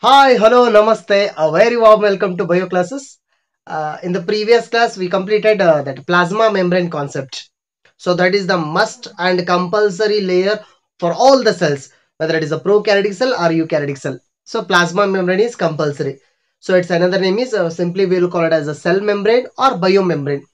Hi, hello, namaste. A very warm welcome to bio classes. Uh, in the previous class, we completed uh, that plasma membrane concept. So that is the must and compulsory layer for all the cells, whether it is a prokaryotic cell or eukaryotic cell. So plasma membrane is compulsory. So its another name is uh, simply we will call it as a cell membrane or biomembrane.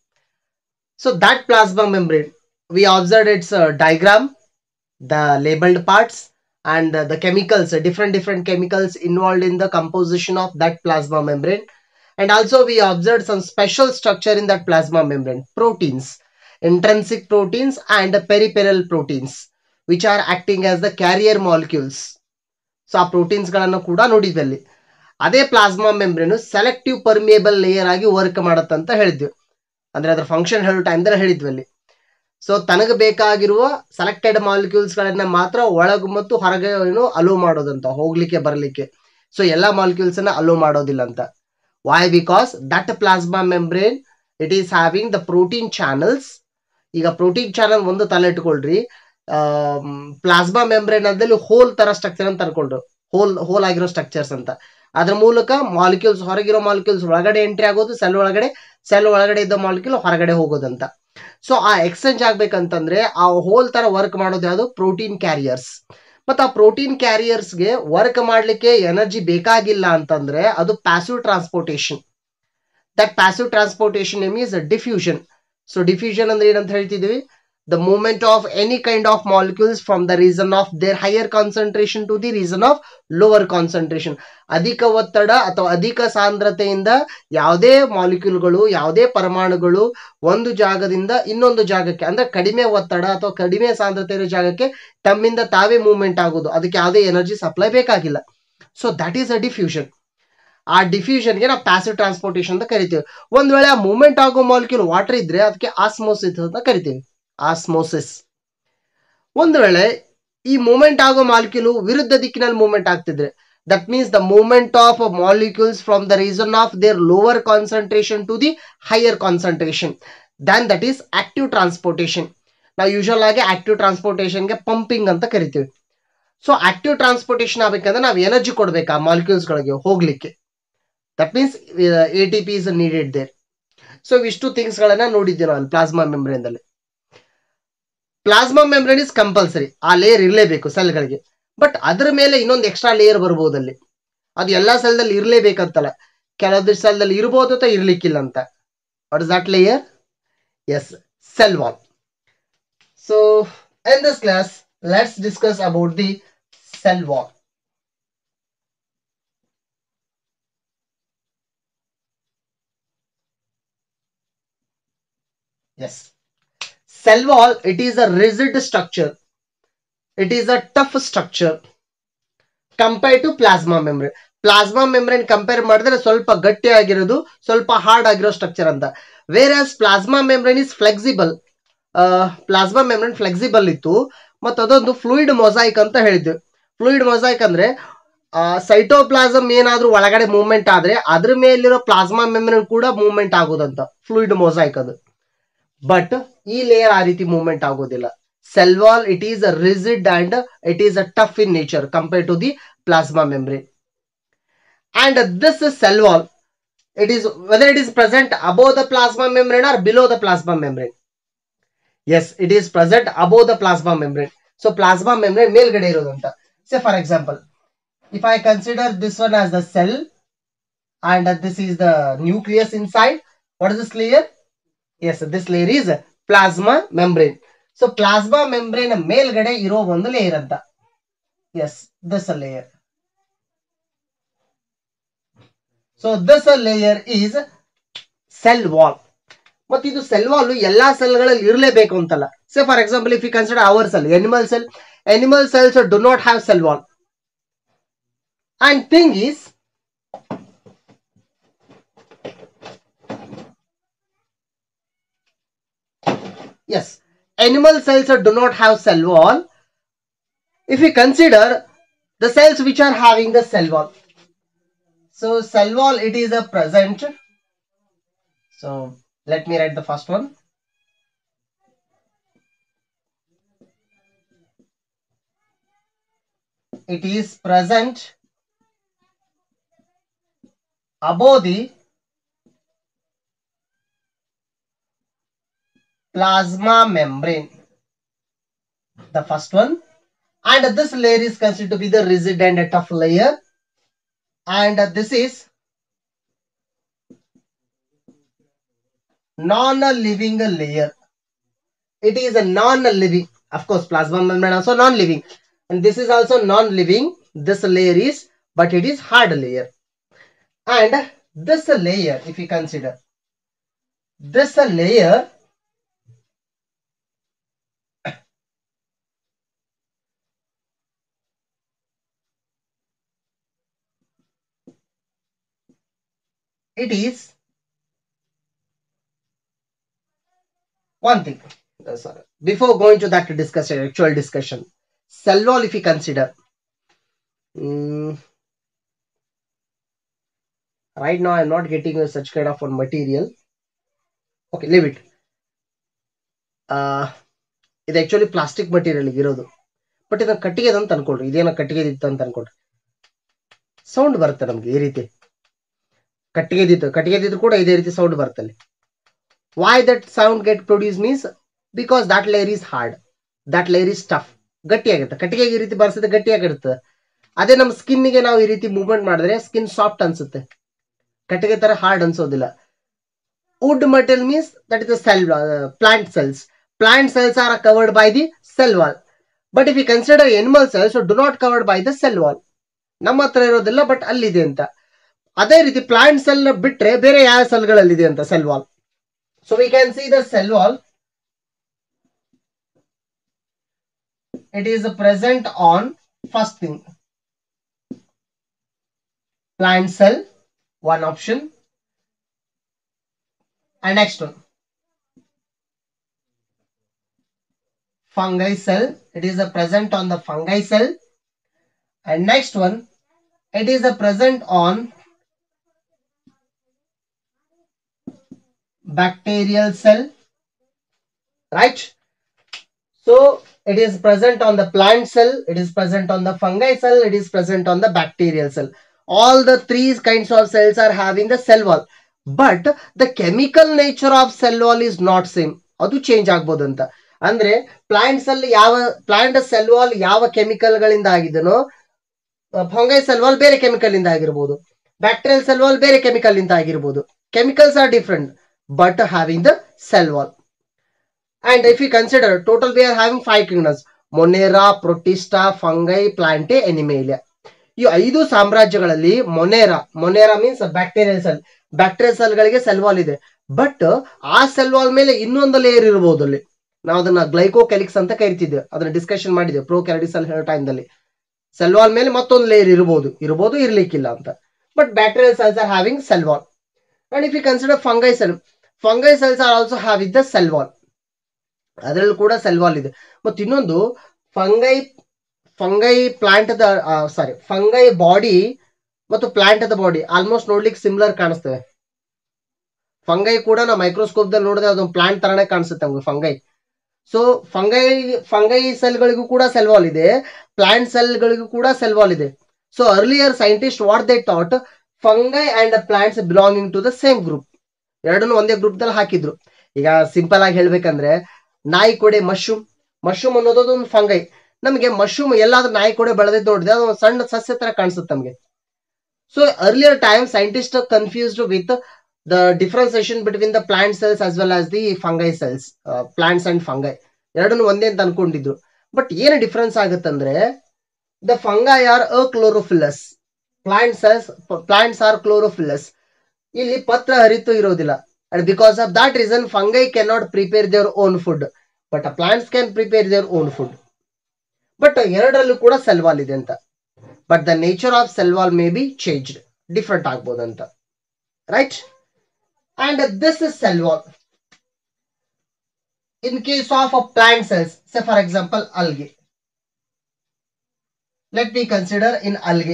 So that plasma membrane, we observed its uh, diagram, the labeled parts, and uh, the chemicals, uh, different different chemicals involved in the composition of that plasma membrane. And also we observed some special structure in that plasma membrane, proteins, intrinsic proteins and peripheral proteins, which are acting as the carrier molecules. So ಆ proteins ಗಳನ್ನು ಕೂಡ ನೋಡಿದ್ವಿ ಅಲ್ಲಿ ಅದೇ plasma membrane selective permeable layer ಆಗಿ work ಮಾಡತ್ತಂತ ಹೇಳಿದ್ವಿ ಅಂದ್ರೆ ಅದ್ರ ಫಂಕ್ಷನ್ ಹೇಳೋ ಟೈಮ್ದಲ್ಲಿ ಹೇಳಿದ್ವಿ ಅಲ್ಲಿ ಸೊ ತನಗೆ ಬೇಕಾಗಿರುವ ಸೆಲೆಕ್ಟೆಡ್ ಮಾಲಿಕ್ಯೂಲ್ಸ್ ಗಳನ್ನ ಮಾತ್ರ ಒಳಗೆ ಮತ್ತು ಹೊರಗೆ ಏನು ಅಲೋ ಮಾಡೋದಂತ ಹೋಗ್ಲಿಕ್ಕೆ ಬರಲಿಕ್ಕೆ ಸೊ ಎಲ್ಲಾ ಮಾಲಿಕ್ಯೂಲ್ಸ್ ಅನ್ನ ಅಲೋ ಮಾಡೋದಿಲ್ಲ ಅಂತ why because that plasma membrane it is having the protein channels ಈಗ ಪ್ರೋಟೀನ್ ಚಾನಲ್ ಒಂದು ತಲೆ ಇಟ್ಕೊಳ್ರಿ ಪ್ಲಾಸ್ಮಾ ಮೆಂಬ್ರೇನ್ ಅದಲ್ಲಿ ಹೋಲ್ ತರ ಸ್ಟ್ರಕ್ಚರ್ ಅಂತ ಅನ್ಕೊಂಡ್ರು ಹೋಲ್ ಹೋಲ್ ಆಗಿರೋ ಸ್ಟ್ರಕ್ಚರ್ಸ್ ಅಂತ ಅದ್ರ ಮೂಲಕ ಮಾಲಿಕ್ಯೂಲ್ಸ್ ಹೊರಗಿರೋ ಮಾಲಿಕ್ಯೂಲ್ಸ್ ಒಳಗಡೆ ಎಂಟ್ರಿ ಆಗೋದು ಸೆಲ್ ಒಳಗಡೆ ಸೆಲ್ ಒಳಗಡೆ ಇದ್ದ ಮಾಲಿಕ್ಯೂಲ್ ಹೊರಗಡೆ ಹೋಗೋದಂತ ಸೊ ಆ ಎಕ್ಸ್ಚೇಂಜ್ ಆಗ್ಬೇಕಂತಂದ್ರೆ ಆ ಹೋಲ್ ತರ ವರ್ಕ್ ಮಾಡೋದು ಯಾವುದು ಪ್ರೋಟೀನ್ ಕ್ಯಾರಿಯರ್ಸ್ ಮತ್ತೆ ಆ ಪ್ರೋಟೀನ್ ಕ್ಯಾರಿಯರ್ಸ್ಗೆ ವರ್ಕ್ ಮಾಡ್ಲಿಕ್ಕೆ ಎನರ್ಜಿ ಬೇಕಾಗಿಲ್ಲ ಅಂತಂದ್ರೆ ಅದು passive transportation that passive transportation name is diffusion so diffusion ಅಂದ್ರೆ ಏನಂತ ಹೇಳ್ತಿದೀವಿ the movement of any kind of molecules from the region of their higher concentration to the region of lower concentration ಅಧಿಕ ಒತ್ತಡ ಅಥವಾ ಅಧಿಕ ಸಾಂದ್ರತೆಯಿಂದ ಯಾವುದೇ ಮಾಲಿಕ್ಯೂಲ್ಗಳು ಯಾವುದೇ ಪರಮಾಣುಗಳು ಒಂದು ಜಾಗದಿಂದ ಇನ್ನೊಂದು ಜಾಗಕ್ಕೆ ಅಂದ್ರೆ ಕಡಿಮೆ ಒತ್ತಡ ಅಥವಾ ಕಡಿಮೆ ಸಾಂದ್ರತೆ ಇರೋ ಜಾಗಕ್ಕೆ ತಮ್ಮಿಂದ ತಾವೇ ಮೂವ್ಮೆಂಟ್ ಆಗೋದು ಅದಕ್ಕೆ ಯಾವುದೇ ಎನರ್ಜಿ ಸಪ್ಲೈ ಬೇಕಾಗಿಲ್ಲ so that is a diffusion ಆ ಡಿಫ್ಯೂಷನ್ಗೆ ನಾವು ಪ್ಯಾಸಿವ್ ಟ್ರಾನ್ಸ್ಪೋರ್ಟೇಷನ್ ಅಂತ ಕರಿತೀವಿ ಒಂದ್ ವೇಳೆ ಆ ಮೂವ್ಮೆಂಟ್ ಆಗೋ ಮಾಲಿಕ್ಯೂಲ್ ವಾಟರ್ ಇದ್ರೆ ಅದಕ್ಕೆ ಆಸ್ಮೋಸಿಸ್ ಅಂತ ಕರಿತೀವಿ ಆಸ್ಮೋಸಿಸ್ ಒಂದು ವೇಳೆ ಈ ಮೂವ್ಮೆಂಟ್ ಆಗೋ ಮಾಲಿಕ್ಯೂಲ್ ವಿರುದ್ಧ ದಿಕ್ಕಿನಲ್ಲಿ ಮೂವ್ಮೆಂಟ್ ಆಗ್ತಿದ್ರೆ that means the movement of molecules from the region of their lower concentration to the higher concentration then that is active transportation ನಾವು ಯೂಶಲ್ ಆಗಿ ಆಕ್ಟಿವ್ ಟ್ರಾನ್ಸ್ಪೋರ್ಟೇಷನ್ಗೆ ಪಂಪಿಂಗ್ ಅಂತ ಕರಿತೀವಿ ಸೊ ಆಕ್ಟಿವ್ ಟ್ರಾನ್ಸ್ಪೋರ್ಟೇಷನ್ ಆಗ್ಬೇಕಂದ್ರೆ ನಾವು ಎನರ್ಜಿ ಕೊಡ್ಬೇಕು ಆ ಮಾಲಿಕ್ಯೂಲ್ಸ್ಗಳಿಗೆ ಹೋಗ್ಲಿಕ್ಕೆ that means A T P is needed there so ಇಷ್ಟು ಥಿಂಗ್ಸ್ ಗಳನ್ನ ನೋಡಿದ್ದೀವಿ ನಾವು ಪ್ಲಾಸ್ಮಾ ಮೆಂಬ್ರೇನ್ದಲ್ಲಿ ಪ್ಲಾಸ್ಮಾ ಮೆಂಬ್ರೇನ್ ಇಸ್ ಕಂಪಲ್ಸರಿ ಆ ಲೇಯರ್ ಇರಲೇಬೇಕು ಸೆಲ್ಗಳಿಗೆ ಬಟ್ ಅದ್ರ ಮೇಲೆ ಇನ್ನೊಂದು ಎಕ್ಸ್ಟ್ರಾ ಲೇಯರ್ ಬರ್ಬೋದು ಅಲ್ಲಿ ಅದು ಎಲ್ಲಾ ಸೆಲ್ದಲ್ಲಿ ಇರಲೇಬೇಕಂತಲ್ಲ ಕೆಲವೊಂದು ಸೆಲ್ದಲ್ಲಿ ಇರ್ಬೋದು ಅಥವಾ ಇರ್ಲಿಕ್ಕಿಲ್ಲ ಅಂತ what is that layer is cell wall so in this class let's discuss about the cell wall Yes. Cell wall, it is a rigid structure. It is a tough structure compared to plasma membrane. Plasma membrane compare ಮಾಡಿದ್ರೆ ಸ್ವಲ್ಪ ಗಟ್ಟಿ ಆಗಿರೋದು ಸ್ವಲ್ಪ hard ಆಗಿರೋ structure ಅಂತ whereas plasma membrane is flexible plasma membrane flexible ಇತ್ತು ಮತ್ತು ಅದೊಂದು ಫ್ಲೂಯಿಡ್ ಮೊಸೈಕ್ ಅಂತ ಹೇಳಿದ್ವಿ ಫ್ಲೂಯಿಡ್ ಮೊಸೈಕ್ ಅಂದ್ರೆ ಸೈಟೋಪ್ಲಾಸಮ್ ಏನಾದ್ರೂ ಒಳಗಡೆ ಮೂವ್ಮೆಂಟ್ ಆದ್ರೆ ಅದ್ರ ಮೇಲಿರೋ ಪ್ಲಾಸ್ಮಾ ಮೆಂಬ್ರೇನ್ ಕೂಡ ಮೂವ್ಮೆಂಟ್ ಆಗೋದಂತ ಫ್ಲೂಯಿಡ್ ಮೊಸೈಕ್ ಅದು ಬಟ್ ಈ ಲೇಯರ್ ಆ ರೀತಿ ಮೂವ್ಮೆಂಟ್ ಆಗೋದಿಲ್ಲ cell wall it is a rigid and it is a tough in nature compare to the plasma membrane and this cell wall it is whether it is present above the plasma membrane or below the plasma membrane is it is present above the plasma membrane so plasma membrane ಮೇಲ್ಗಡೆ ಇರೋದಂತ ಸೆ for example if I consider this one as the cell and this is the nucleus inside what is this layer is this layer is plasma membrane so plasma membrane ಮೇಲ್ಗಡೆ ಇರೋ ಒಂದು layer ಅಂತ is this layer so this layer is cell wall ಮತ್ತೆ ಇದು cell wall ಎಲ್ಲಾ ಸೆಲ್ಗಳಲ್ಲಿ ಇರಲೇಬೇಕು ಅಂತಲ್ಲ say for example if you consider our cell animal cell animal cells do not have cell wall and thing is yes animal cells do not have cell wall if we consider the cells which are having the cell wall so cell wall it is a present so let me write the first one it is present above the plasma membrane. The first one. And this layer is considered to be the rigid and tough layer. And this is non-living layer. It is a non-living. Of course, plasma membrane also non-living. And this is also non-living. This layer is, but it is hard layer. And this layer, if you consider, this layer it is one thing uh, sorry before going to that discussion actual discussion cell wall if you consider mm, right now i'm not getting a such kind of one material okay leave it uh, ಇದು actually plastic material ಇರೋದು but ಇದನ್ನ ಕಟ್ಟಿಗೆ ಅಂತ ಅನ್ಕೊಳ್ರಿ ಇದೇನೋ ಕಟ್ಟಿಗೆ ಇತ್ತು ಅಂತ ಅನ್ಕೊಳ್ರಿ sound ಬರುತ್ತೆ ನಮ್ಗೆ ಈ ರೀತಿ ಕಟ್ಟಿಗೆದಿತ್ತು ಕಟ್ಟಿಗೆದಿದ್ರು ಕೂಡ ಇದೇ ರೀತಿ ಸೌಂಡ್ ಬರ್ತಲ್ಲಿ why that sound get produce means because that layer is hard that layer is tough ಗಟ್ಟಿಯಾಗುತ್ತೆ ಕಟ್ಟಿಗೆಗೆ ಈ ರೀತಿ ಬರ್ಸಿದ್ರೆ ಗಟ್ಟಿಯಾಗಿರುತ್ತೆ ಅದೇ ನಮ್ಮ ಸ್ಕಿನ್ಗೆ ನಾವು ಈ ರೀತಿ ಮೂವ್ಮೆಂಟ್ ಮಾಡಿದ್ರೆ ಸ್ಕಿನ್ ಸಾಫ್ಟ್ ಅನ್ಸುತ್ತೆ ಕಟ್ಟಿಗೆ ತರ ಹಾರ್ಡ್ ಅನ್ಸೋದಿಲ್ಲ wood material means that is cell plant cells plant cells are covered by the cell wall but if you consider animal cells do not covered by the cell wall ನಮ್ಮ ಹತ್ರ ಇರೋದಿಲ್ಲ but ಅಲ್ಲಿದೆ ಅಂತ ಅದೇ ರೀತಿ plant cell ಬಿಟ್ರೆ ಬೇರೆ ಯಾವ ಸೆಲ್ಗಳಲ್ಲಿದೆ ಅಂತ cell wall so we can see the cell wall it is present on first thing plant cell one option and next one fungi cell it is a present on the fungi cell and next one it is a present on bacterial cell right so it is present on the plant cell it is present on the fungi cell it is present on the bacterial cell all the three kinds of cells are having the cell wall but the chemical nature of cell wall is not same ಅದು change ಆಗ್ಬೋದು ಅಂತ ಅಂದ್ರೆ plants ಅಲ್ಲಿ ಯಾವ plant cell wall ಯಾವ chemical ಗಳಿಂದ ಆಗಿದನೋ fungi cell wall ಬೇರೆ ಕೆಮಿಕಲ್ ಇಂದ ಆಗಿರ್ಬೋದು ಬ್ಯಾಕ್ಟೀರಿಯಲ್ ಸೆಲ್ ವಾಲ್ ಬೇರೆ ಕೆಮಿಕಲ್ ಇಂದ ಆಗಿರ್ಬೋದು chemicals are different but having the cell wall and if you consider total we are having five kingdoms Monera Protista Fungi Plantae Animalia ಈ ಐದು ಸಾಮ್ರಾಜ್ಯಗಳಲ್ಲಿ Monera Monera means bacterial cell bacterial cell ಗಳಿಗೆ cell wall ಇದೆ but ಆ cell wall ಮೇಲೆ ಇನ್ನೊಂದು layer ಇರಬಹುದು ಅಲ್ಲಿ ನಾವು ಅದನ್ನ ಗ್ಲೈಕೋಕೆಲಿಕ್ಸ್ ಅಂತ ಕರಿತಿದ್ದೆ ಅದನ್ನ ಡಿಸ್ಕಷನ್ ಮಾಡಿದ್ದೆ ಪ್ರೋ ಕ್ಯಾರಡಿಸಲ್ ಹೇಳೋ ಟೈಮ್ದಲ್ಲಿ ಸೆಲ್ ವಾಲ್ ಮೇಲೆ ಮತ್ತೊಂದು ಲೇಯರ್ ಇರಬಹುದು ಇರಬಹುದು ಇರ್ಲಿಕ್ಕಿಲ್ಲ ಅಂತ but bacterial cells are having cell wall and if you consider fungi cell fungi cells are also have it the cell wall ಅದರಲ್ಲೂ ಕೂಡ ಸೆಲ್ ವಾಲ್ ಇದೆ ಮತ್ತು ಇನ್ನೊಂದು fungi fungi plant the sorry fungi body ಮತ್ತು plant the body almost ನೋಡ್ಲಿಕ್ಕೆ similar ಕಾಣಿಸ್ತವೆ fungi ಕೂಡ ನಾವು ಮೈಕ್ರೋಸ್ಕೋಪ್ ದಲ್ಲಿ ನೋಡಿದ್ರೆ ಅದೊಂದು ಪ್ಲಾಂಟ್ ತರನೇ ಕಾಣಿಸುತ್ತೆ ನಮ್ಗೆ ಫಂಗೈ ಸೊ ಫಂಗೈ ಫಂಗೈ ಸೆಲ್ಗಳಿಗೂ ಕೂಡ ಸೆಲ್ ವಾಲ್ ಇದೆ ಪ್ಲಾಂಟ್ ಸೆಲ್ಗಳಿಗೂ ಕೂಡ ಸೆಲ್ ವಾಲ್ ಇದೆ so earlier scientist what they thought fungi and plants belonging to the same group ಎರಡನ್ನು ಒಂದೇ ಗ್ರೂಪ್ ದಲ್ಲಿ ಹಾಕಿದ್ರು ಈಗ ಸಿಂಪಲ್ ಆಗಿ ಹೇಳ್ಬೇಕಂದ್ರೆ ನಾಯಿ ಕೊಡೆ ಮಶ್ರೂಮ್ ಮಶ್ರೂಮ್ ಅನ್ನೋದು ಒಂದು ಫಂಗೈ ನಮಗೆ ಮಶ್ರೂಮ್ ಎಲ್ಲಾದ್ರೂ ನಾಯಿ ಕೊಡೆ ಬೆಳೆದಿದ್ದು ನೋಡಿದ್ರೆ ಅದು ಒಂದು ಸಣ್ಣ ಸಸ್ಯ ತರ ಕಾಣಿಸುತ್ತೆ ನಮಗೆ so earlier time scientist confused with the differentiation between the plant cells as well as the fungi cells plants and fungi ಎರಡನ್ನು ಒಂದೇ ಅಂತ ಅನ್ಕೊಂಡಿದ್ರು ಬಟ್ ಏನು difference ಆಗುತ್ತಂದ್ರೆ the fungi R a ಕ್ಲೋರೋಫಿಲಸ್ plant cells plants R ಕ್ಲೋರೋಫಿಲಸ್ ಇಲ್ಲಿ ಪತ್ರ ಹರಿತು ಇರೋದಿಲ್ಲ and because of that reason fungi can not prepare their own food but plants can prepare their own food but ಎರಡರಲ್ಲೂ ಕೂಡ cell wall ಇದೆ ಅಂತ but the nature of cell wall may be changed different ಆಗ್ಬೋದು ಅಂತ right and this is cell wall in case of a plant cells say for example algae let be consider in algae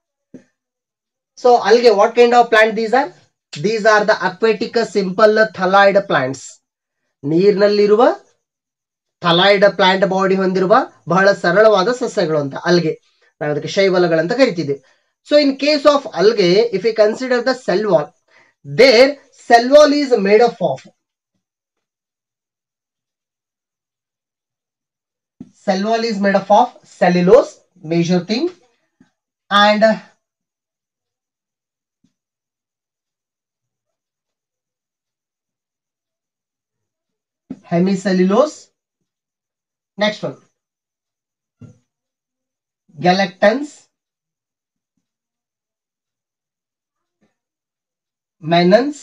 so algae what kind of plant these are these are the aquatic simple thalloid plants ನೀರಿನಲ್ಲಿರುವ thalloid plant body ಹೊಂದಿರುವ ಬಹಳ ಸರಳವಾದ ಸಸ್ಯಗಳು ಅಂತ algae ನಾವು ಅದಕ್ಕೆ ಶೈವಲಗಳಂತ ಕರಿತಿದ್ದೆ So in case of algae, if we consider the cell wall, their cell wall is made up of cell wall is made up of cellulose, major thing, and hemicellulose. Next one, galactans, mannans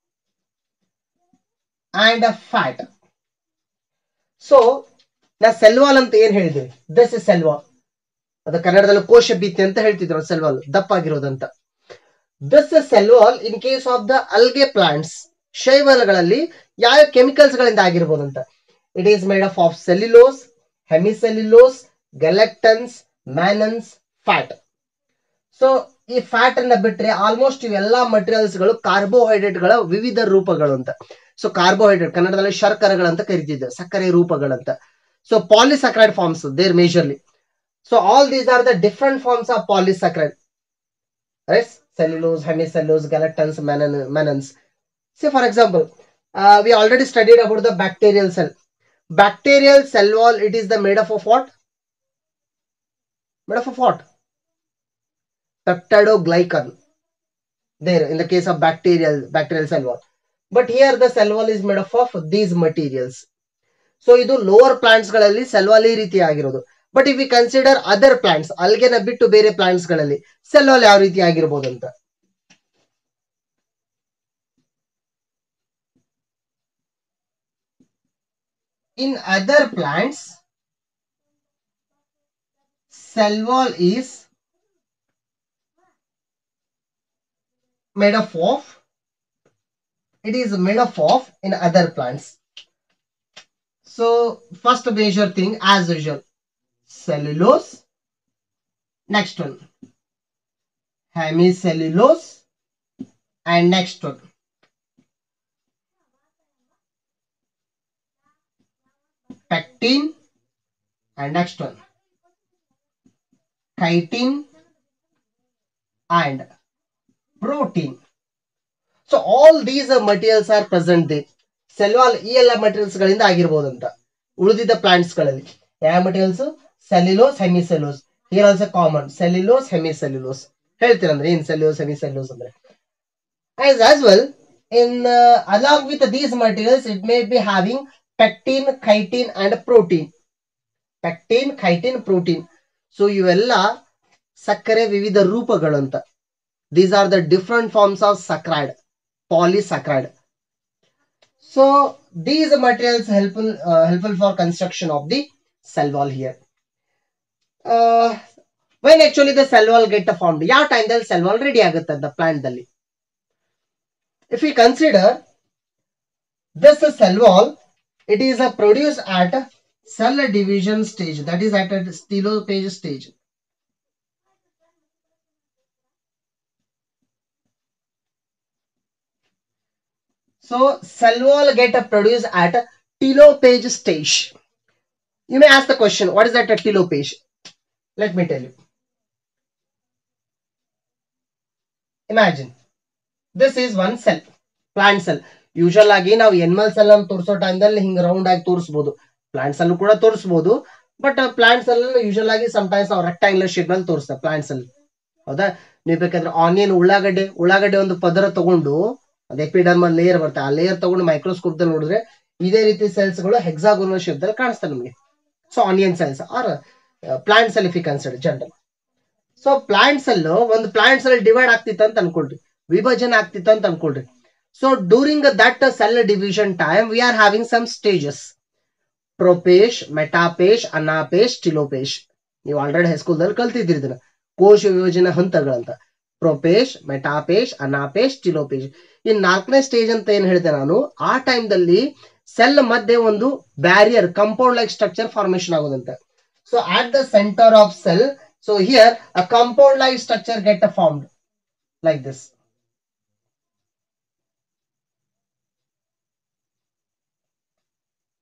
and fat so ನಾ cell wall ಅಂತ ಏನ್ ಹೇಳಿದ್ವಿ ದಸ್ is cell wall ಅದು ಕನ್ನಡದಲ್ಲಿ ಕೋಶ ಭಿತ್ತಿ ಅಂತ ಹೇಳ್ತಿದ್ರು ಸೆಲ್ವಾಲ್ ದಪ್ಪ ಆಗಿರೋದಂತ thus cell wall in case of the algae plants ಶೈವಲ್ಗಳಲ್ಲಿ ಯಾವ ಕೆಮಿಕಲ್ಸ್ ಗಳಿಂದ ಆಗಿರ್ಬೋದಂತ it is made of of cellulose hemicellulose galactans mannans fat so ಈ ಫ್ಯಾಟ್ ಅನ್ನ ಬಿಟ್ರೆ ಆಲ್ಮೋಸ್ಟ್ ಇವೆಲ್ಲಾ ಮಟೀರಿಯಲ್ಸ್ ಗಳು ಕಾರ್ಬೋಹೈಡ್ರೇಟ್ ಗಳ ವಿವಿಧ ರೂಪಗಳು ಅಂತ ಸೊ ಕಾರ್ಬೋಹೈಡ್ರೇಟ್ ಕನ್ನಡದಲ್ಲಿ ಶರ್ಕರೆಗಳಂತ ಕರಿತಿದ್ದೆ ಸಕ್ಕರೆ ರೂಪಗಳಂತ so polysaccharide forms there majorly so all these are the different forms of polysaccharide right cellulose, hemicellulose, galactans, mannan, mannans. Say for example, uh, we already studied about the bacterial cell. Bacterial cell wall, it is the made up of what? Made up of what? Peptidoglycan. There, in the case of bacterial bacterial cell wall. But here the cell wall is made up of these materials. So ಇದು lower plants ಗಳಲ್ಲಿ cell wall ಈ ರೀತಿ ಆಗಿರೋದು but if we consider other plants ಅಲ್ಗೆನ ಬಿಟ್ಟು ಬೇರೆ plants ಗಳಲ್ಲಿ cell wall ಯಾವ ರೀತಿ ಆಗಿರ್ಬೋದು ಅಂತ in other plants cell wall is made up of it is made up of in other plants so first major thing as usual cellulose next one hemicellulose and next one pectin and next one chitin and protein. So all these uh, materials are present there. Cell wall ಈ ಎಲ್ಲ materials ಗಳಿಂದ ಆಗಿರ್ಬೋದಂತ ಉಳಿದಿದ್ದ plants ಗಳಲ್ಲಿ ಯಾವ materials cellulose hemicellulose here also common cellulose hemicellulose ಹೇಳ್ತೀರಂದ್ರೆ ಏನ್ cellulose ಹೆಮಿಸೆಲ್ಯೂಸ್ ಅಂದ್ರೆ as as well in uh, along with these materials it may be having pectin chitin and protein pectin chitin protein so ಇವೆಲ್ಲ ಸಕ್ಕರೆ ವಿವಿಧ ರೂಪಗಳು ಅಂತ these are the different forms of saccharide polysaccharide so these materials helpful helpful for construction of the cell wall here when actually the cell wall get formed ಯಾವ ಟೈಮ್ದಲ್ಲಿ cell wall ready ಆಗುತ್ತೆ ಅಂತ plant ದಲ್ಲಿ if you consider this cell wall it is a produce at cell division stage that is at a telophase stage so cell wall get produced at telophase stage you may ask the question what is that a telophase let me tell you imagine this is one cell plant cell usual ಆಗಿ ನಾವು ಎನ್ಮಲ್ cell ಅನ್ನು ತೋರಿಸೋ ಟೈಮ್ದಲ್ಲಿ ಹಿಂಗ್ round ಆಗಿ ತೋರಿಸಬಹುದು plants ಅಲ್ಲೂ ಕೂಡ ತೋರಿಸಬಹುದು ಬಟ್ ಪ್ಲಾಂಟ್ಸ್ ಅಲ್ಲಿ ಯೂಶಲ್ ಆಗಿ ಸಮಟೈಮ್ಸ್ ನಾವು ರೆಕ್ಟಾಂಗ್ಯುಲರ್ ಶೇಪ್ ನಲ್ಲಿ ತೋರಿಸ್ತೇವೆ ಪ್ಲಾಂಟ್ಸ್ ಅಲ್ಲಿ ಹೌದಾ ನೀವು ಬೇಕಾದ್ರೆ ಆನಿಯನ್ ಉಳ್ಳಾಗಡ್ಡೆ ಉಳ್ಳಾಗಡ್ಡೆ ಒಂದು ಪದರ ತಗೊಂಡು ಅದು ಎಪಿಡರ್ಮಲ್ ಲೇಯರ್ ಬರುತ್ತೆ ಆ ಲೇಯರ್ ತಗೊಂಡು ಮೈಕ್ರೋಸ್ಕೋಪ್ ದಲ್ಲಿ ನೋಡಿದ್ರೆ ಇದೇ ರೀತಿ ಸೆಲ್ಸ್ ಗಳು ಹೆಕ್ಸಾಗೋನಲ್ ಶೇಪ್ ದಲ್ಲಿ ಕಾಣಿಸ್ತವೆ ನಮಗೆ so onion cells are plants ಅಲ್ಲಿ if consider general so plants ಅಲ್ಲೂ ಒಂದು ಪ್ಲಾಂಟ್ಸ್ ಅಲ್ಲಿ ಡಿವೈಡ್ ಆಗ್ತಿತ್ತು ಅಂತ ಅನ್ಕೊಳ್ರಿ ವಿಭಜನೆ ಆಗ್ತಿತ್ತು ಅಂತ ಅನ್ಕೊಳ್ರಿ so during that cell division time we are having some stages prophase metaphase anaphase telophase ನೀವು ಆಲ್ರೆಡಿ ಹೈಸ್ಕೂಲ್ದಲ್ಲಿ ಕಲ್ತಿದ್ದೀರಿ ಇದನ್ನ ಕೋಶ ವಿಭಜನೆ ಹಂತಗಳಂತ ಪ್ರೊಪೇಶ್ ಮೆಟಾಪೇಶ್ ಅನಾಪೇಶ್ ಟಿಲೋಪೇಶ್ ಈ ನಾಲ್ಕನೇ ಸ್ಟೇಜ್ ಅಂತ ಏನ್ ಹೇಳಿದೆ ನಾನು ಆ ಟೈಮ್ದಲ್ಲಿ ಸೆಲ್ ಮಧ್ಯೆ ಒಂದು barrier compound like structure formation ಆಗೋದಂತೆ so at the center of cell so here a compound like structure get a formed like this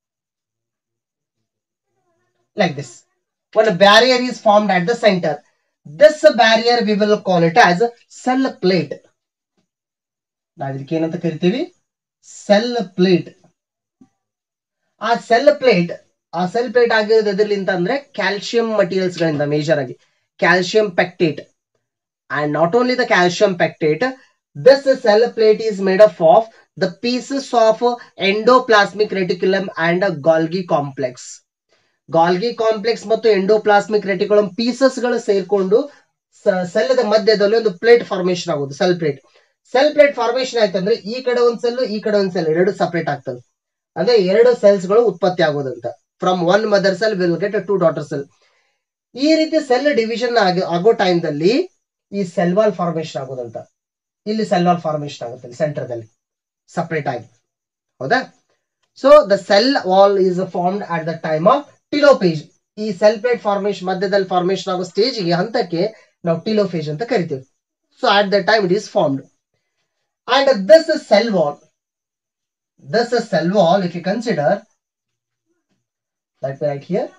like this. When a barrier is formed at the center, this barrier we will call it as cell plate ನಾವ್ ಇದಕ್ಕೆ ಏನಂತ ಕರಿತೀವಿ cell plate ಆ cell plate ಆ cell plate ಆಗಿರೋದು ಎದ್ರಲಿಂತ ಅಂದ್ರೆ calcium materials ಗಳಿಂದ ಮೇಜರ್ ಆಗಿ calcium pectate and not only the calcium pectate this cell plate is made up of the pieces of endoplasmic reticulum and Golgi complex Golgi complex ಮತ್ತು endoplasmic reticulum pieces ಗಳು ಸೇರ್ಕೊಂಡು cell ಮಧ್ಯದಲ್ಲಿ ಒಂದು plate formation ಆಗೋದು cell plate cell plate formation ಆಯ್ತು ಅಂದ್ರೆ ಈ ಕಡೆ ಒಂದ್ ಸೆಲ್ ಈ ಕಡೆ ಒಂದ್ ಸೆಲ್ ಎರಡು ಸಪರೇಟ್ ಆಗ್ತವೆ ಅಂದ್ರೆ ಎರಡು ಸೆಲ್ಸ್ ಗಳು ಉತ್ಪತ್ತಿ ಆಗೋದಂತ from one mother cell will get two daughter cell ಈ ರೀತಿ ಸೆಲ್ ಡಿವಿಷನ್ ಆಗೋ ಟೈಮ್ದಲ್ಲಿ ಈ ಸೆಲ್ ವಾಲ್ ಫಾರ್ಮೇಶನ್ ಆಗೋದಂತ ಇಲ್ಲಿ ಸೆಲ್ ವಾಲ್ ಫಾರ್ಮೇಶನ್ ಆಗುತ್ತೆ ಸೆಂಟರ್ದಲ್ಲಿ ಸಪರೇಟ್ ಆಗಿ ಹೌದಾ so the cell wall is formed at the time of telophase ಈ ಸೆಲ್ ಪ್ಲೇಟ್ ಫಾರ್ಮೇಶನ್ ಮಧ್ಯದಲ್ಲಿ ಫಾರ್ಮೇಶನ್ ಆಗೋ ಸ್ಟೇಜ್ಗೆ ಹಂತಕ್ಕೆ ನಾವು ಟಿಲೋಫೇಜ್ ಅಂತ ಕರಿತೀವಿ so at the time it is formed and this cell wall this is cell wall if you consider let me write here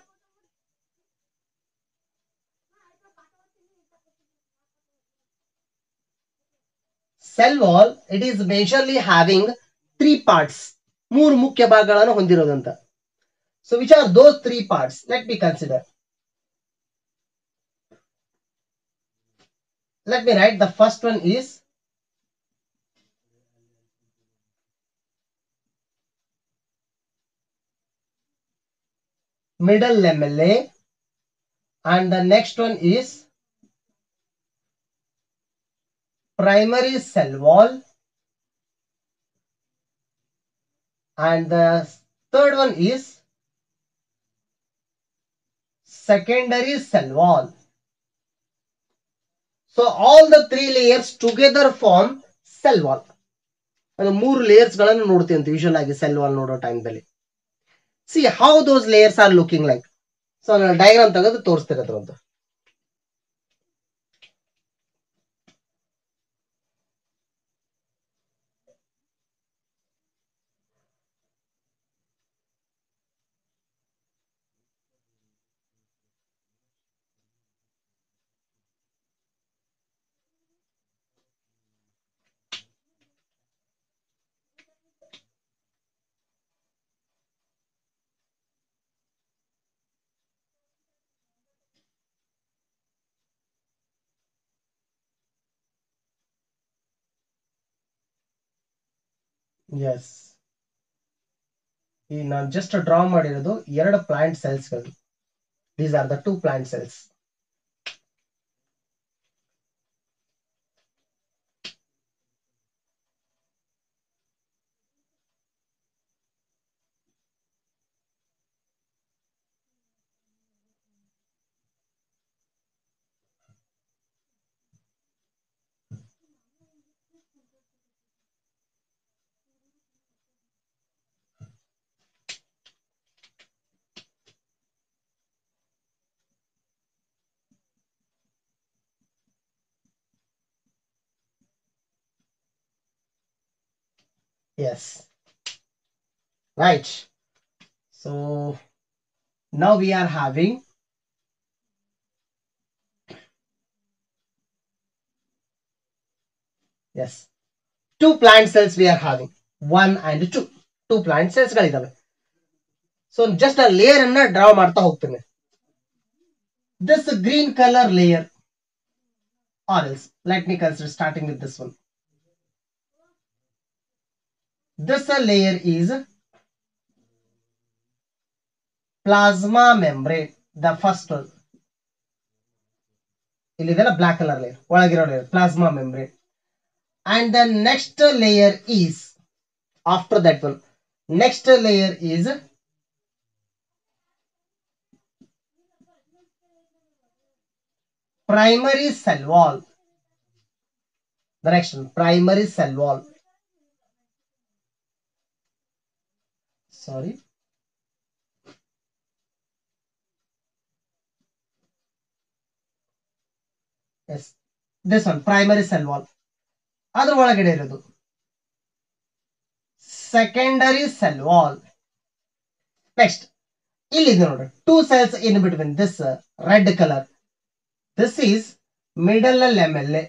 cell wall it is majorly having three parts ಮೂರು ಮುಖ್ಯ ಭಾಗಗಳನ್ನು ಹೊಂದಿರೋದಂತ so which are those three parts let be consider let me write the first one is middle lamella and the next one is primary cell wall and the third one is secondary cell wall so all the three layers together form cell wall ಅದು ಮೂರು layers ಗಳನ್ನು ನೋಡ್ತೀವಿ ಅಂತ usual ಆಗಿ cell wall ನೋಡೋ ಟೈಮ್ದಲ್ಲಿ see how those layers are looking like so ನಾನು diagram ತೆಗೆದು ತೋರಿಸ್ತಿರತ್ರ ಅಂತ ಎಸ್ ಈ ನಾನು ಜಸ್ಟ್ ಡ್ರಾ ಮಾಡಿರೋದು ಎರಡು ಪ್ಲಾಂಟ್ ಸೆಲ್ಸ್ಗಳು these are the two plant cells Yes. Right. So now we are having yes two plant cells we are having one and two two plant cells ಗಳಿದಾವೆ so just ಆ layer ಅನ್ನ draw ಮಾಡ್ತಾ ಹೋಗ್ತೇನೆ this green colour layer are else let me consider starting with this one this uh, layer is plasma membrane the first one ಇಲ್ಲಿದೆಲ್ಲ black colour layer ಒಳಗಿರೋ layer plasma membrane and the next layer is after that one next layer is primary cell wall the next one primary cell wall sorry yes this one primary cell wall ಅದ್ರ ಒಳಗಡೆ ಇರೋದು secondary cell wall next ಇಲ್ಲಿದೆ ನೋಡ್ರಿ two cells in between this red colour this is middle lamella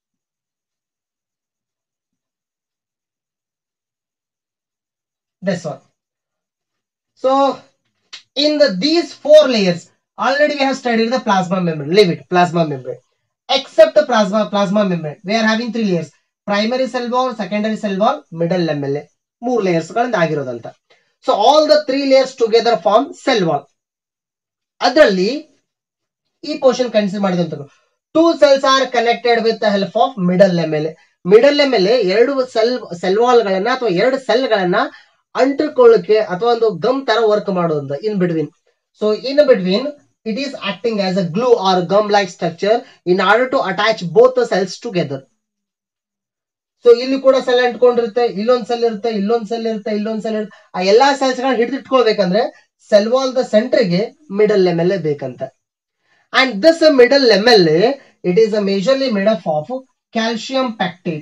this one so in the these four layers already we have studied the plasma membrane leave it plasma membrane except the plasma plasma membrane we are having three layers primary cell wall secondary cell wall middle lamella ಮೂರ್ layers ಗಳಿಂದ ಆಗಿರೋದಂತ so all the three layers together form cell wall ಅದರಲ್ಲಿ ಈ portion consider ಮಾಡಿದಂತ two cells are connected with help of middle lamella middle lamella ಎರಡು cell cell wall ಗಳನ್ನ ಅಥವಾ ಎರಡು ಸೆಲ್ ಗಳನ್ನ ಅಂಟಿಕೊಳ್ಳಕ್ಕೆ ಅಥವಾ ಒಂದು ಗಮ್ ತರ ವರ್ಕ್ ಮಾಡೋದು in between so in between it is acting as a glue or gum like structure in order to attach both the cells together so ಇಲ್ಲಿ ಕೂಡ ಸೆಲ್ ಅಂಟ್ಕೊಂಡಿರುತ್ತೆ ಇಲ್ಲೊಂದ್ ಸೆಲ್ ಇರುತ್ತೆ ಇಲ್ಲೊಂದ್ ಸೆಲ್ ಇರುತ್ತೆ ಇಲ್ಲೊಂದ್ ಸೆಲ್ ಇರುತ್ತೆ ಆ ಎಲ್ಲಾ ಸೆಲ್ಸ್ ಗಳನ್ನ ಹಿಡಿದಿಟ್ಕೊಳ್ಬೇಕಂದ್ರೆ ಸೆಲ್ ವಾಲ್ ದ ಸೆಂಟರ್ಗೆ ಮಿಡಲ್ ಲೆಮೆಲ್ಲೆ ಬೇಕಂತ and this middle lamella it is a majorly made up of calcium pectate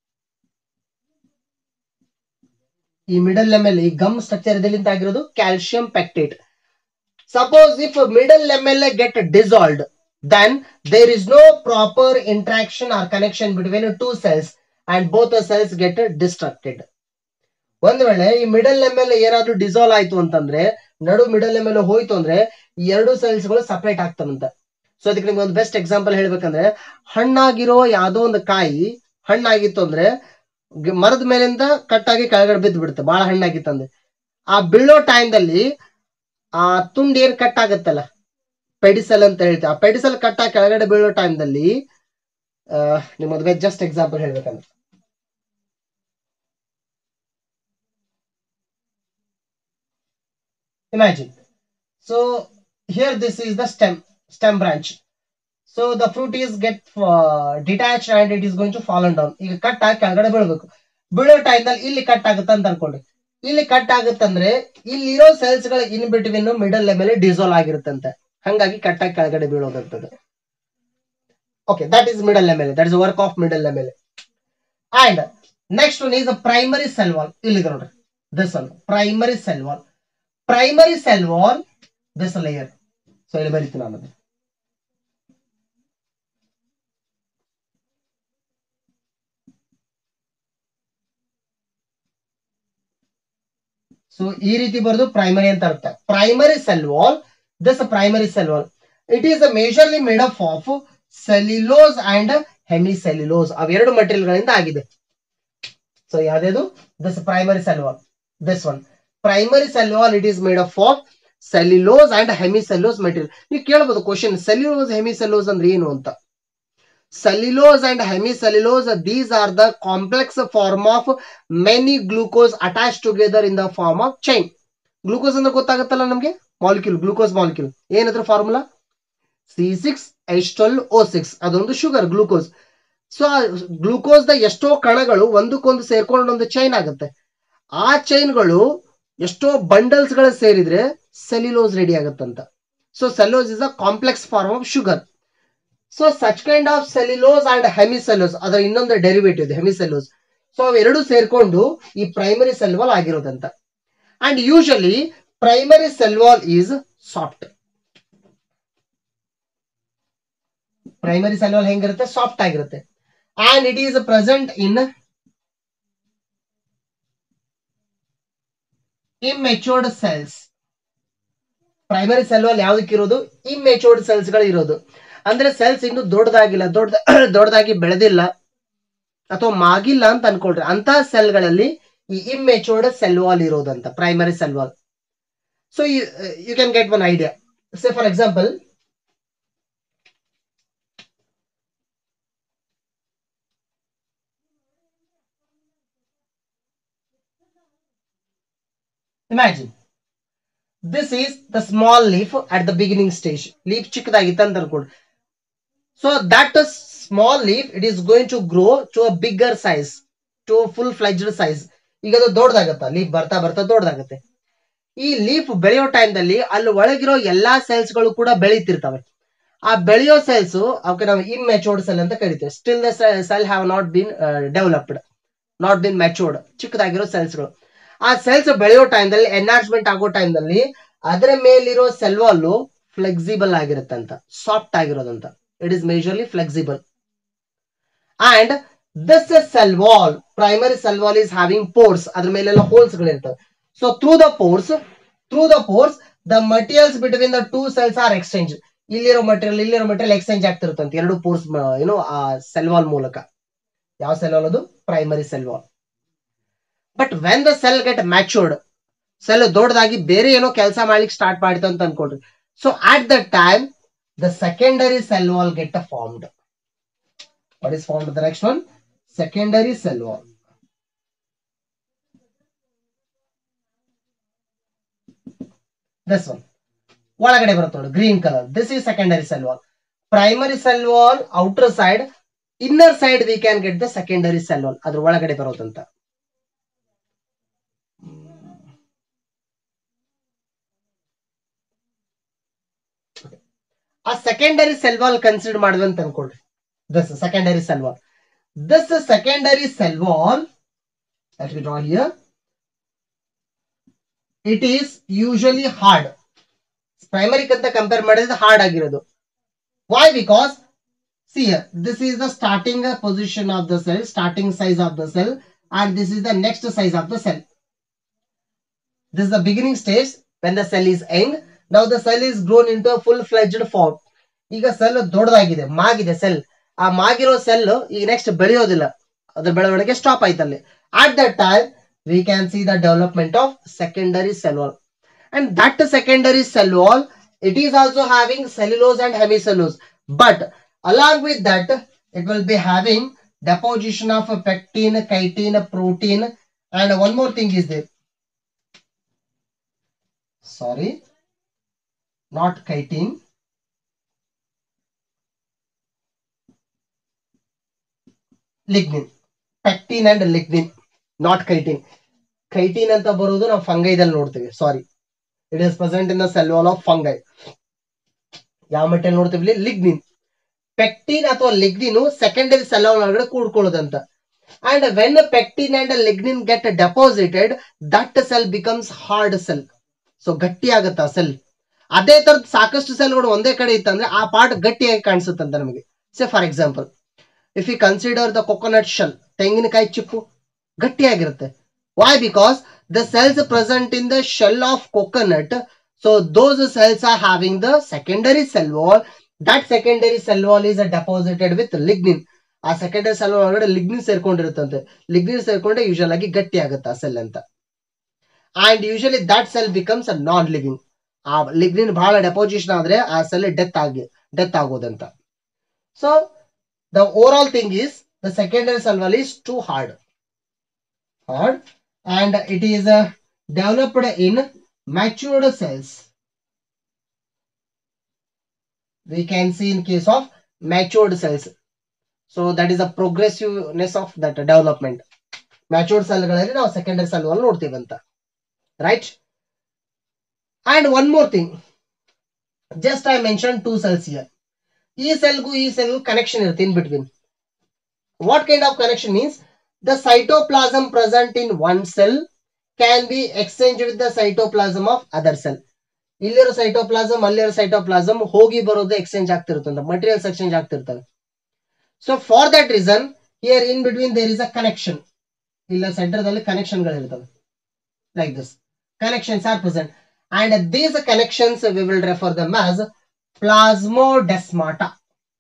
ಈ ಮಿಡಲ್ ಲೆಮೆಲ್ ಈ ಗಮ್ ಸ್ಟ್ರಕ್ಚರ್ ಇದರಿಂದ ಆಗಿರೋದು calcium pectate suppose if middle lamella get dissolved then there is no proper interaction or connection between two cells and both the cells get destructed ಒಂದ್ ವೇಳೆ ಈ middle ಲೆಮೆಲ್ ಏನಾದ್ರೂ dissolve ಆಯ್ತು ಅಂತಂದ್ರೆ ನಡು ಮಿಡಲ್ ಲೆಮೆಲ್ ಹೋಯ್ತು ಅಂದ್ರೆ ಈ ಎರಡು ಸೆಲ್ಸ್ ಗಳು ಸಪರೇಟ್ ಆಗ್ತಾವಂತ ಸೊ ಅದಕ್ಕೆ ನಿಮ್ಗೆ ಒಂದು ಬೆಸ್ಟ್ ಎಕ್ಸಾಂಪಲ್ ಹೇಳ್ಬೇಕಂದ್ರೆ ಹಣ್ಣಾಗಿರೋ ಯಾವ್ದೋ ಒಂದು ಕಾಯಿ ಹಣ್ಣಾಗಿತ್ತು ಅಂದ್ರೆ ಗ- ಮರದ ಮೇಲಿಂದ ಕಟ್ ಆಗಿ ಕೆಳಗಡೆ ಬಿದ್ದು ಬಿಡುತ್ತೆ ಬಹಳ ಹಣ್ಣಾಗಿತ್ತಂದ್ರೆ ಆ ಬೀಳೋ ಟೈಮ್ದಲ್ಲಿ ಆ ತುಂಡು ಏನ್ ಕಟ್ ಆಗುತ್ತಲ್ಲ ಪೆಡಿಸಲ್ ಅಂತ ಹೇಳ್ತೀವಿ ಆ ಪೆಡಿಸಲ್ ಕಟ್ ಆಗಿ ಕೆಳಗಡೆ ಬೀಳೋ ಟೈಮ್ದಲ್ಲಿ ನಿಮ್ಮದು ಜಸ್ಟ್ ಎಕ್ಸಾಂಪಲ್ ಹೇಳ್ಬೇಕಂದ್ರೆ imagine so here this is the stem stem branch so the fruit is get uh, detached and it is going to fallen down ಈಗ ಕಟ್ ಆಗಿ ಕೆಳಗಡೆ ಬೀಳ್ಬೇಕು ಬೀಳೋ ಟೈಮ್ದಲ್ಲಿ ಇಲ್ಲಿ ಕಟ್ ಆಗುತ್ತೆ ಅಂತ ಅನ್ಕೊಂಡ್ರಿ ಇಲ್ಲಿ ಕಟ್ ಆಗುತ್ತಂದ್ರೆ ಇಲ್ಲಿರೋ ಸೆಲ್ಸ್ ಗಳ ಇನ್ ಬಿಟ್ವೀನ್ ಮಿಡಲ್ ಮೇಲೆ ಡಿಸಾಲ್ವ್ ಆಗಿರುತ್ತಂತೆ ಹಂಗಾಗಿ ಕಟ್ ಆಗಿ ಕೆಳಗಡೆ ಬೀಳೋದಂತದ್ದು okay that is middle lamella that is work of middle lamella and next one is primary cell wall ಇಲ್ಲಿದೆ ನೋಡ್ರಿ this one primary cell wall primary cell wall this layer so ಇಲ್ಲಿ ಬರೀತೀನಿ ನಾನು ಅದನ್ನ. ಸೊ ಈ ರೀತಿ ಬರೆದು ಪ್ರೈಮರಿ ಅಂತ ಅರ್ಥ primary cell wall this primary cell wall it is a majorly made up of cellulose and hemicellulose ಅವೆರಡು ಮಟೀರಿಯಲ್ ಗಳಿಂದ ಆಗಿದೆ ಸೊ ಯಾವ್ದು this primary cell wall this one primary cell wall it is made up of cellulose and hemicellulose material ನೀವು ಕೇಳಬಹುದು question cellulose ಹೆಮಿಸೆಲ್ಯೂಸ್ ಅಂದ್ರೆ ಏನು ಅಂತ cellulose and hemicellulose these are the complex form of many glucose attached together in the form of chain glucose ಅಂದ್ರೆ ಗೊತ್ತಾಗುತ್ತಲ್ಲ ನಮಗೆ molecule glucose molecule ಏನದ್ರ formula C six H twelve O six ಅದೊಂದು sugar glucose so ಆ glucose ದ ಎಷ್ಟೋ ಕಣಗಳು ಒಂದಕ್ಕೊಂದು ಸೇರ್ಕೊಂಡು ಒಂದು ಚೈನ್ ಆಗುತ್ತೆ ಆ ಚೈನ್ಗಳು ಎಷ್ಟೋ ಬಂಡಲ್ಸ್ ಗಳು ಸೇರಿದ್ರೆ ಸೆಲ್ಯುಲೋಸ್ ರೆಡಿ ಆಗುತ್ತಂತ so cellulose is a complex form of sugar so such kind of cellulose and hemicellulose ಅದರ ಇನ್ನೊಂದು ಡೆರಿವೇಟಿವ್ ಇದೆ ಹೆಮಿಸೆಲ್ಯೂಸ್ ಸೊ ಅವೆರಡು ಸೇರ್ಕೊಂಡು ಈ ಪ್ರೈಮರಿ ಸೆಲ್ ವಾಲ್ ಆಗಿರೋದಂತ and usually primary cell wall is soft primary cell wall ಹೆಂಗಿರುತ್ತೆ soft ಆಗಿರುತ್ತೆ and it is present in immatured cells primary cell wall ಯಾವ್ದಕ್ಕೆ ಇರೋದು ಇಮ್ಮೆಚೂರ್ಡ್ ಸೆಲ್ಸ್ ಗಳು ಇರೋದು ಅಂದ್ರೆ ಸೆಲ್ಸ್ ಇನ್ನು ದೊಡ್ಡದಾಗಿಲ್ಲ ದೊಡ್ಡ ದೊಡ್ಡದಾಗಿ ಬೆಳೆದಿಲ್ಲ ಅಥವಾ ಮಾಗಿಲ್ಲ ಅಂತ ಅನ್ಕೊಳ್ರಿ ಅಂತ ಸೆಲ್ಗಳಲ್ಲಿ ಈ ಇಮ್ಮೆಚೂರ್ಡ್ ಸೆಲ್ ವಾಲ್ ಇರೋದಂತ primary cell wall so you can get one idea say for example imagine this is the small leaf at the beginning stage leaf ಚಿಕ್ಕದಾಗಿತ್ತು ಅಂತ ಅನ್ಕೊಳ್ರಿ so that small leaf it is going to grow to a bigger size to full fledged size ಈಗ ಅದು ದೊಡ್ಡದಾಗತ್ತ leaf ಬರ್ತಾ ಬರ್ತಾ ದೊಡ್ಡದಾಗತ್ತೆ ಈ leaf ಬೆಳೆಯೋ ಟೈಮ್ದಲ್ಲಿ ಅಲ್ಲಿ ಒಳಗಿರೋ ಎಲ್ಲಾ ಸೆಲ್ಸ್ ಗಳು ಕೂಡ ಬೆಳೀತಿರ್ತವೆ ಆ ಬೆಳೆಯೋ ಸೆಲ್ಸ್ ಅವಕ್ಕೆ ನಾವು ಇಮ್ಮೆಚೂರ್ಡ್ ಸೆಲ್ ಅಂತ ಕರಿತೀವಿ still the cell have not been developed not been matured ಚಿಕ್ಕದಾಗಿರೋ ಸೆಲ್ಸ್ಗಳು ಆ ಸೆಲ್ಸ್ ಬೆಳೆಯೋ ಟೈಮ್ದಲ್ಲಿ ಎನ್ಹಾರ್ಸ್ಮೆಂಟ್ ಆಗೋ ಟೈಮ್ದಲ್ಲಿ ಅದರ ಮೇಲಿರೋ ಸೆಲ್ ವಾಲ್ ಫ್ಲೆಕ್ಸಿಬಲ್ ಆಗಿರುತ್ತಂತ ಸಾಫ್ಟ್ ಆಗಿರೋದಂತ it is majorly flexible and this cell wall primary cell wall is having pores ಅದ್ರ ಮೇಲೆಲ್ಲ ಹೋಲ್ಸ್ ಗಳಿರ್ತವೆ so through the pores through the pores the materials between the two cells are exchange ಇಲ್ಲಿರೋ material ಇಲ್ಲಿರೋ material exchange ಆಗ್ತಿರುತ್ತಂತೆ ಎರಡು pores ಏನು ಆ cell wall ಮೂಲಕ ಯಾವ ಸೆಲ್ ವಾಲ್ ಅದು primary cell wall but when the cell get matured cell ದೊಡ್ಡದಾಗಿ ಬೇರೆ ಏನೋ ಕೆಲಸ ಮಾಡ್ಲಿಕ್ಕೆ ಸ್ಟಾರ್ಟ್ ಮಾಡಿತು ಅಂತ ಅನ್ಕೊಳ್ರಿ so at the time the secondary cell wall get formed what is formed the next one secondary cell wall this one ಒಳಗಡೆ ಬರುತ್ತೆ ನೋಡಿ green colour this is secondary cell wall primary cell wall outer side inner side we can get the secondary cell wall ಅದ್ರ ಒಳಗಡೆ ಬರೋದಂತ ಆ secondary cell wall consider ಮಾಡಿದ್ವಿ ಅಂತ ಅನ್ಕೊಳ್ರಿ this secondary cell wall this secondary cell wall let me draw here it is usually hard primary ಅಂತ compare ಮಾಡಿದ್ರೆ hard ಆಗಿರೋದು why because see this is the starting position of the cell starting size of the cell and this is the next size of the cell this the beginning stage when the cell is young now the cell is grown into full fledged form ಈಗ cell ದೊಡ್ಡದಾಗಿದೆ ಮಾಗಿದೆ cell ಆ ಮಾಗಿರೋ cell ಈಗ next ಬೆಳೆಯೋದಿಲ್ಲ ಅದ್ರ ಬೆಳವಣಿಗೆ stop ಆಯ್ತಲ್ಲಿ at that time we can see the development of secondary cell wall and that secondary cell wall it is also having cellulose and hemicellulose but along with that it will be having deposition of pectin chitin protein and one more thing is there sorry not chitin lignin pectin and lignin not chitin chitin ಅಂತ ಬರೋದು ನಾವು ಫಂಗೈದಲ್ಲಿ ನೋಡ್ತೀವಿ sorry it is present in the cell wall of fungi ಯಾವ metal ನೋಡ್ತೀವಿ lignin pectin ಅಥವಾ lignin secondary cell ಒಳಗಡೆ ಕೂಡ್ಕೊಳ್ಳೋದಂತ and when pectin and lignin get deposited that cell becomes hard cell so ಗಟ್ಟಿ ಆಗುತ್ತೆ ಆ ಸೆಲ್ ಅದೇ ತರದ ಸಾಕಷ್ಟು ಸೆಲ್ಗಳು ಒಂದೇ ಕಡೆ ಇತ್ತಂದ್ರೆ ಆ ಪಾರ್ಟ್ ಗಟ್ಟಿಯಾಗಿ ಕಾಣಿಸುತ್ತಂತ ನಮಗೆ say for example if you consider the coconut shell ತೆಂಗಿನಕಾಯಿ ಚಿಪ್ಪು ಗಟ್ಟಿಯಾಗಿರುತ್ತೆ why because the cells present in the shell of coconut so those cells are having the secondary cell wall that secondary cell wall is deposited with lignin ಆ secondary cell ಒಳಗಡೆ lignin ಸೇರ್ಕೊಂಡಿರುತ್ತಂತೆ lignin ಸೇರ್ಕೊಂಡೆ usual ಆಗಿ ಗಟ್ಟಿ ಆಗುತ್ತೆ ಆ cell ಅಂತ and usually that cell becomes a non living ಆ ಲಿಗ್ನಿನ್ ಬಹಳ ಡೆಪಾಸಿಷನ್ ಆದ್ರೆ ಆ ಸೆಲ್ ಡೆತ್ ಆಗಿ ಡೆತ್ ಆಗೋದಂತ so the overall thing is the secondary cell wall is too hard hard and it is uh, developed in matured cells we can see in case of matured cells so that is the progressiveness of that development matured cell ಗಳಲ್ಲಿ ನಾವು secondary cell wall ನೋಡ್ತೀವಿ ಅಂತ right and one more thing just i mentioned two cells here ಈ ಸೆಲ್ಗೂ ಈ cell connection ಇರುತ್ತೆ in between what kind of connection means the cytoplasm present in one cell can be exchange with the cytoplasm of other cell ಇಲ್ಲಿರೋ cytoplasm ಅಲ್ಲಿರೋ cytoplasm ಹೋಗಿ ಬರೋದು exchange ಆಗ್ತಿರುತ್ತೆ materials exchange ಆಗ್ತಿರ್ತವೆ so for that reason here in between there is a connection ಇಲ್ಲ ಸೆಂಟರ್ದಲ್ಲಿ ಕನೆಕ್ಷನ್ಗಳಿರ್ತವೆ like this connections are present and these connections we will refer them as plasmodesmata.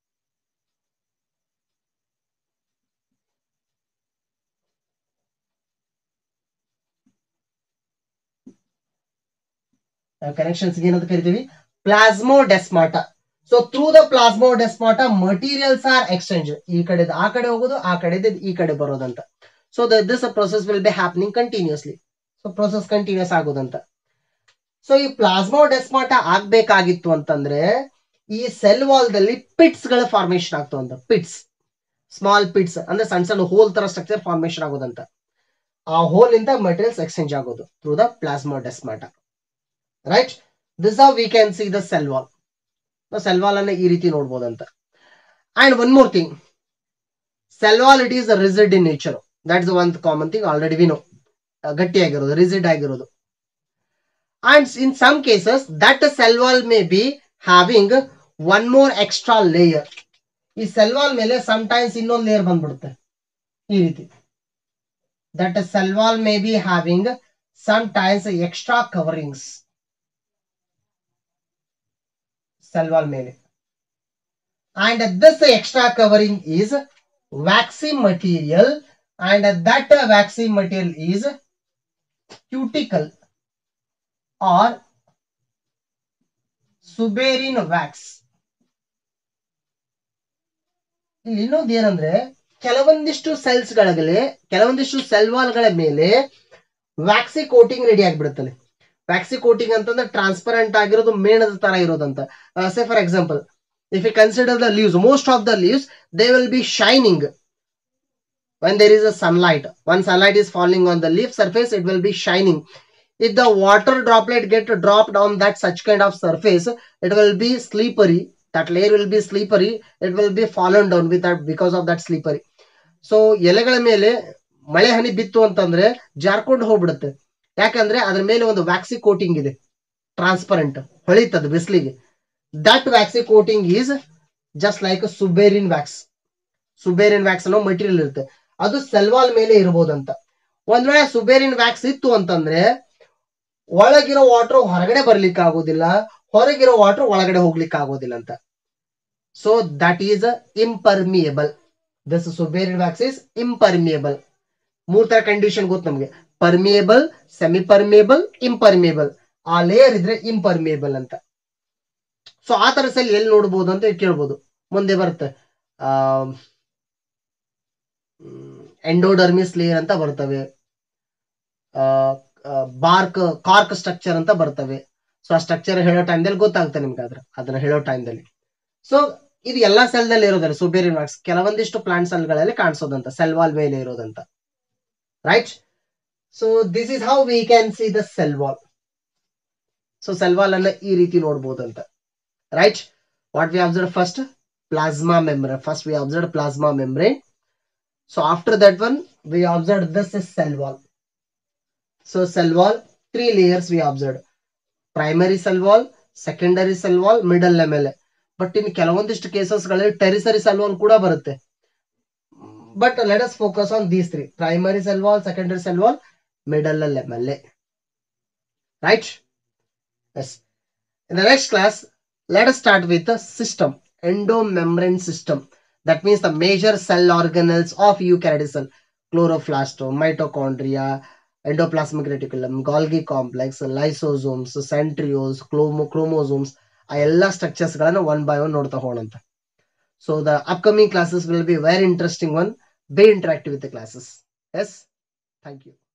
Connections ಏನಂತ ಕರಿತೀವಿ plasmodesmata so through the plasmodesmata materials are exchange ಈ ಕಡೆ ಆ ಕಡೆ ಹೋಗೋದು ಆ ಕಡೆ ಈ ಕಡೆ ಬರೋದಂತ so this process will be happening continuously so process continues ಆಗೋದಂತ ಸೊ ಈ ಪ್ಲಾಸ್ಮೋಡೆಸ್ಮಾಟ ಆಗ್ಬೇಕಾಗಿತ್ತು ಅಂತಂದ್ರೆ ಈ ಸೆಲ್ ವಾಲ್ ದಲ್ಲಿ ಪಿಟ್ಸ್ ಗಳ ಫಾರ್ಮೇಶನ್ ಆಗ್ತಾವಂತ ಪಿಟ್ಸ್ ಸ್ಮಾಲ್ ಪಿಟ್ಸ್ ಅಂದ್ರೆ ಸಣ್ಣ ಸಣ್ಣ ಹೋಲ್ ತರ ಸ್ಟ್ರಕ್ಚರ್ ಫಾರ್ಮೇಶನ್ ಆಗೋದಂತ ಆ ಹೋಲ್ ಇಂದ ಮಟೀರಿಯಲ್ಸ್ ಎಕ್ಸ್ಚೇಂಜ್ ಆಗೋದು through the plasmodesmata right this are we can see the cell wall cell wall ಅನ್ನ ಈ ರೀತಿ ನೋಡ್ಬೋದಂತ and one more thing cell wall it is rigid in nature that is one common thing already we know ಗಟ್ಟಿಯಾಗಿರೋದು rigid ಆಗಿರೋದು and in some cases that cell wall may be having one more extra layer ಈ cell wall ಮೇಲೆ sometimes ಇನ್ನೊಂದು layer ಬಂದ್ಬಿಡುತ್ತೆ ಈ ರೀತಿ that cell wall may be having sometimes extra coverings cell wall ಮೇಲೆ and this extra covering is waxy material and that waxy material is cuticle or suberin wax ಇಲ್ಲಿ ಇನ್ನೊಂದು ಏನಂದ್ರೆ ಕೆಲವೊಂದಿಷ್ಟು cells ಗಳಲ್ಲಿ ಕೆಲವೊಂದಿಷ್ಟು ಸೆಲ್ ವಾಲ್ ಗಳ ಮೇಲೆ waxy coating ready ಆಗಿಬಿಡುತ್ತಲ್ಲಿ ವ್ಯಾಕ್ಸಿ ಕೋಟಿಂಗ್ ಅಂತಂದ್ರೆ ಟ್ರಾನ್ಸ್ಪರೆಂಟ್ ಆಗಿರೋದು ಮೇಣದ ತರ ಇರೋದಂತ say for example if you consider the leaves most of the leaves they will be shining when there is a sunlight when sunlight is falling on the leaf surface it will be shining if the water droplet get dropped on that such kind of surface it will be slippery that layer will be slippery it will be fallen down with that because of that slippery ಸೊ ಎಲೆಗಳ ಮೇಲೆ ಮಳೆ ಹನಿ ಬಿತ್ತು ಅಂತಂದ್ರೆ ಜಾರ್ಕೊಂಡು ಹೋಗ್ಬಿಡುತ್ತೆ ಯಾಕಂದ್ರೆ ಅದ್ರ ಮೇಲೆ ಒಂದು ವ್ಯಾಕ್ಸಿ ಕೋಟಿಂಗ್ ಇದೆ ಟ್ರಾನ್ಸ್ಪರೆಂಟ್ ಹೊಳಿತದ ಬಿಸಿಲಿಗೆ that waxy coating is just like suberin wax suberin wax ಅನ್ನೋ ಮಟೀರಿಯಲ್ ಇರುತ್ತೆ ಅದು ಸೆಲ್ವಾಲ್ ಮೇಲೆ ಇರ್ಬೋದಂತ ಒಂದ್ ವೇಳೆ ಸುಬೇರಿನ್ ವ್ಯಾಕ್ಸ್ ಇತ್ತು ಅಂತಂದ್ರೆ ಒಳಗಿರೋ ವಾಟರ್ ಹೊರಗಡೆ ಬರ್ಲಿಕ್ಕೆ ಆಗೋದಿಲ್ಲ ಹೊರಗಿರೋ ವಾಟರ್ ಒಳಗಡೆ ಹೋಗ್ಲಿಕ್ಕೆ ಆಗೋದಿಲ್ಲ ಅಂತ so that is impermeable this suberin wax is impermeable ಮೂರ್ ತರ ಕಂಡೀಷನ್ ಗೊತ್ತು ನಮ್ಗೆ ಪರ್ಮಿಯಬಲ್ ಸೆಮಿ ಪರ್ಮಿಯಬಲ್ ಇಂಪರ್ಮಿಯಬಲ್ ಆ ಲೇಯರ್ ಇದ್ರೆ ಇಂಪರ್ಮಿಯಬಲ್ ಅಂತ ಸೊ ಆ ತರ ಸೆಲ್ ಎಲ್ಲಿ ನೋಡ್ಬೋದು ಅಂತ ಕೇಳ್ಬೋದು ಮುಂದೆ ಬರುತ್ತೆ ಆ ಎಂಡೋಡರ್ಮಿಸ್ ಲೇಯರ್ ಅಂತ ಬರ್ತವೆ ಬಾರ್ಕ್ ಕಾರ್ಕ್ ಸ್ಟ್ರಕ್ಚರ್ ಅಂತ ಬರ್ತವೆ ಸೊ ಆ ಸ್ಟ್ರಕ್ಚರ್ ಹೇಳೋ ಟೈಮ್ದಲ್ಲಿ ಗೊತ್ತಾಗುತ್ತೆ ನಿಮ್ಗೆ ಅದ್ರ ಅದನ್ನ ಹೇಳೋ ಟೈಮ್ದಲ್ಲಿ ಸೊ ಇದು ಎಲ್ಲಾ ಸೆಲ್ ದಲ್ಲಿ ಇರೋದಲ್ಲ ಸುಬೇರಿಯನ್ ವ್ಯಾಕ್ಸ್ ಕೆಲವೊಂದಿಷ್ಟು ಪ್ಲಾಂಟ್ ಸೆಲ್ ಗಳಲ್ಲಿ ಕಾಣಿಸೋದಂತ ಸೆಲ್ ವಾಲ್ ಮೇಲೆ ಇರೋದಂತ right so this is how we can see the cell wall so cell wall ಅನ್ನ ಈ ರೀತಿ ನೋಡ್ಬೋದಂತ right what we observed first plasma membrane first we observed plasma membrane so after that one we observed this is cell wall so cell wall three layers we observed primary cell wall secondary cell wall middle lamella but in ಕೆಲವೊಂದಿಷ್ಟು cases ಗಳಲ್ಲಿ tertiary cell wall ಕೂಡ ಬರುತ್ತೆ but let us focus on these three primary cell wall secondary cell wall middle lamellae right as in the next class let us start with the system endomembrane system that means the major cell organelles of eukaryotic cell chloroplast mitochondria endoplasmic reticulum golgi complex lysosomes centrioles chromo- chromosomes ಆ ಎಲ್ಲ structures ಗಳನ್ನ one by one ನೋಡ್ತಾ ಹೋಗೋಣಂತ so the upcoming classes will be very interesting one be interactive with classes yes thank you